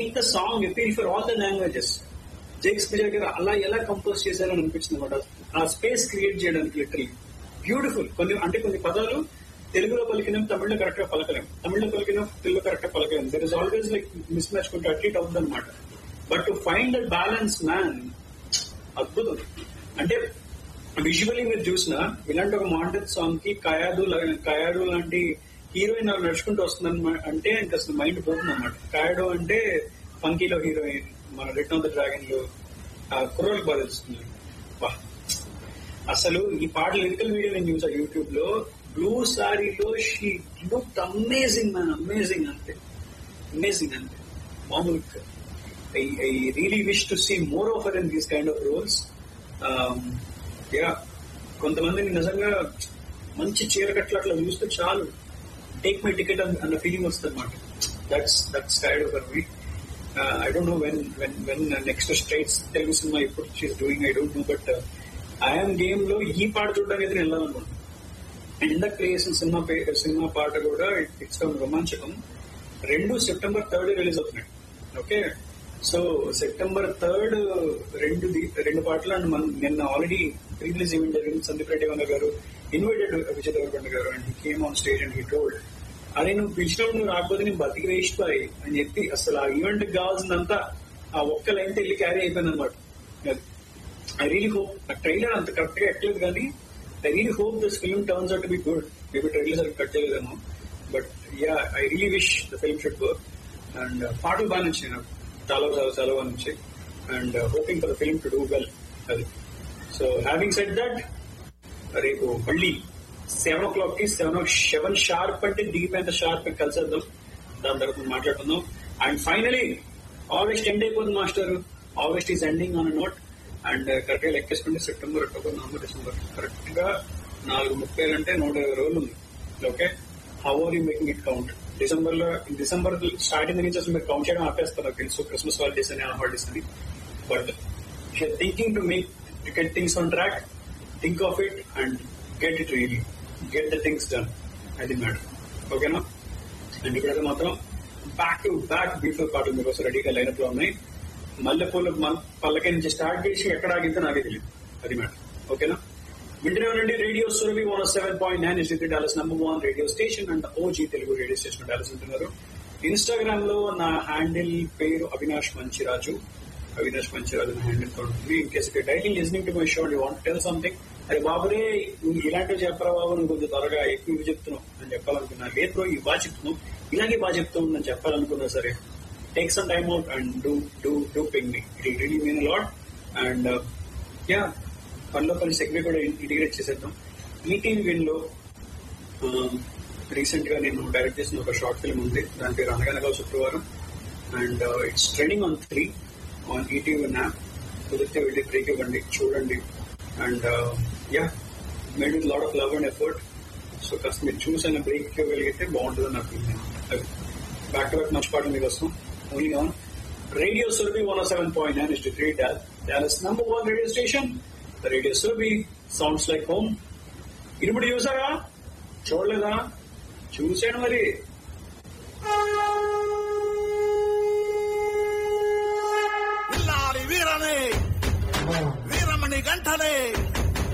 Make the song appeal for all the languages Jakes Vijay గారు అలా ఎలా కంపోజ్ చేశారని అనిపించింది అనమాట ఆ స్పేస్ క్రియేట్ చేయడానికి లిటరలీ బ్యూటిఫుల్ కొన్ని అంటే కొన్ని పదాలు తెలుగులో పలికిన తమిళ్లో కరెక్ట్ గా పలకలేం తమిళ్లో పలికిన తెలుగులో కరెక్ట్ గా పలకలేం there is always like mismatch కొంటే అట్లీట్ అవుతుంది అనమాట but to find the balance man అద్భుతం అంటే విజువల్లీ మీరు చూసిన ఇలాంటి ఒక మాంటెడ్ సాంగ్ కి కయాదు లా- కయాడు లాంటి హీరోయిన్ అలా నడుచుకుంటూ వస్తుంది అంటే ఇంకా అసలు మైండ్ పోతుంది అనమాట కయాడు అంటే ఫంకీలో హీరోయిన్ మన రిటర్న్ ఆఫ్ ద డ్రాగన్ లో ఆ కుర్రోళ్ళకి బాగా తెలుస్తుంది వా. అసలు ఈ పాట లిరికల్ వీడియో నేను చూసా యూట్యూబ్ లో బ్లూ సారీలో she look amazing man amazing అంతే అమేజింగ్ అంతే మామూలు I I really wish to see more offer in these kind of roles yeah కొంతమందిని నిజంగా మంచి చీర కట్లు అట్లా చూస్తే చాలు టేక్ మై టికెట్ అన్న ఫీలింగ్ వస్తుంది అనమాట that's that's tired for me I don't know when when when next straights Telugu cinema ఎప్పుడు she's doing I don't know but I'm game లో ఈ పాట చూడడానికి అయితే నేను వెళ్ళాలనుకుంటున్నాను అండ్ ఇందాక ప్లే చేసిన సినిమా పే- సినిమా పాట కూడా ఇట్స్ రోమాంచకం రెండు సెప్టెంబర్ థర్డ్ రిలీజ్ అవుతున్నాయి ఓకే సో సెప్టెంబర్ థర్డ్ రెండు ది- రెండు పాటలు అండ్ మన నిన్న ఆల్రెడీ రిలీజ్ ఈవెంట్ జరిగింది సందీప్ రెడ్డి వంగ గారు ఇన్వైటెడ్ విజయ్ దేవరకొండ గారు and he came on stage and he told అదే నువ్వు పిలిచినప్పుడు నువ్వు రాకపోతే నేను బతికి వేస్ట్ అని చెప్పి అసలు ఆ ఈవెంట్ కావాల్సిందంతా ఆ ఒక్క లైన్ వెళ్ళి క్యారీ అయిపోయింది అనమాట అది ఐ రియలీ హోప్ ఆ ట్రైలర్ అంత కరెక్ట్ గా ఎక్కలేదు కానీ I really hope this film turns out be good maybe trailer సరిగ్గా కట్ చేయలేదేమో but yeah I really wish the film should work and పాటలు బాగా నచ్చాయి నాకు చాలా చాలా చాలా బాగా నచ్చాయి and hoping for the film to do well అది సో హ్యావింగ్ సెట్ దట్ రేపు మళ్ళీ సెవెన్ ఓ క్లాక్ కి సెవెన్ ఓ సెవెన్ షార్ప్ అంటే డీప్ ఎంత షార్ప్ కలిసేద్దాం దాని తర్వాత మనం మాట్లాడుకుందాం అండ్ ఫైనలీ ఆగస్ట్ ఎండ్ అయిపోతుంది master August is ending on note and correct గా లెక్కేసుకుంటే September October November December correct గా నాలుగు ముప్పై అంటే నూట ఇరవై రోజులు ఉంది okay how are you making it count December లో డిసెంబర్ స్టార్టింగ్ నుంచి అసలు మీరు కౌంట్ చేయడం ఆపేస్తారు నాకు తెలుసు క్రిస్మస్ హాలిడేస్ అని ఆ హాలిడేస్ అని but thinking to make to get things on track think of it and get it really get the things done అది మ్యాటర్ ఓకేనా అండ్ ఇప్పుడైతే మాత్రం బ్యాక్ టు బ్యాక్ బ్యూటిఫుల్ పాటలు మీకోసం రెడీగా లైనప్ లో ఉన్నాయి మల్లెపూల మన- పల్లకి నుంచి స్టార్ట్ చేసి ఎక్కడ ఆగితే నాకే తెలియదు అది మ్యాటర్ ఓకేనా వింటనే ఉండండి radio Surabhi one seven point nine is Dallas number one radio station and OG Telugu radio station Dallas ఉంటున్నారు ఇన్స్టాగ్రామ్ లో నా హ్యాండిల్ పేరు అవినాష్ మంచిరాజు అవినాష్ మంచిరాజు నా హ్యాండిల్ తో ఉంటుంది in case daily listening to my show you want tell something అరే బాబురే నువ్వు ఇలాంటివి చెప్పరా బాబు నువ్వు కొంచెం త్వరగా ఎక్కువ ఇవి చెప్తున్నావు అని చెప్పాలనుకున్నా లేదు బ్రో ఇవి బాగా చెప్తున్నావు ఇలాగే బాగా చెప్తూ అని చెప్పాలనుకున్నా సరే take some time out and do do do ping me it really mean lot and yeah పనిలో పని సెగ్మెంట్ కూడా ఇంటిగ్రేట్ చేసేద్దాం ఈటీవీ విన్ లో రీసెంట్ గా నేను డైరెక్ట్ చేసిన ఒక షార్ట్ ఫిల్మ్ ఉంది దాని పేరు అనగనగా శుక్రవారం and it's trending on three on ETV Win app కుదిరితే వెళ్ళి బ్రేక్ ఇవ్వండి చూడండి and yeah made with lot of love and effort so కాస్త మీరు చూసిన బ్రేక్ ఇవ్వగలిగితే బాగుంటుందని నాకు ఫీలింగ్ బ్యాక్ టు బ్యాక్ మంచి పాట మీకోసం only on radio Surabhi one seven point nine is three Dallas number one radio station radio Surabhi sounds like home ఇప్పుడు చూసారా చూడలేదా చూశాను మరి పిల్లాడి వీరనే వీరమణి గంటనే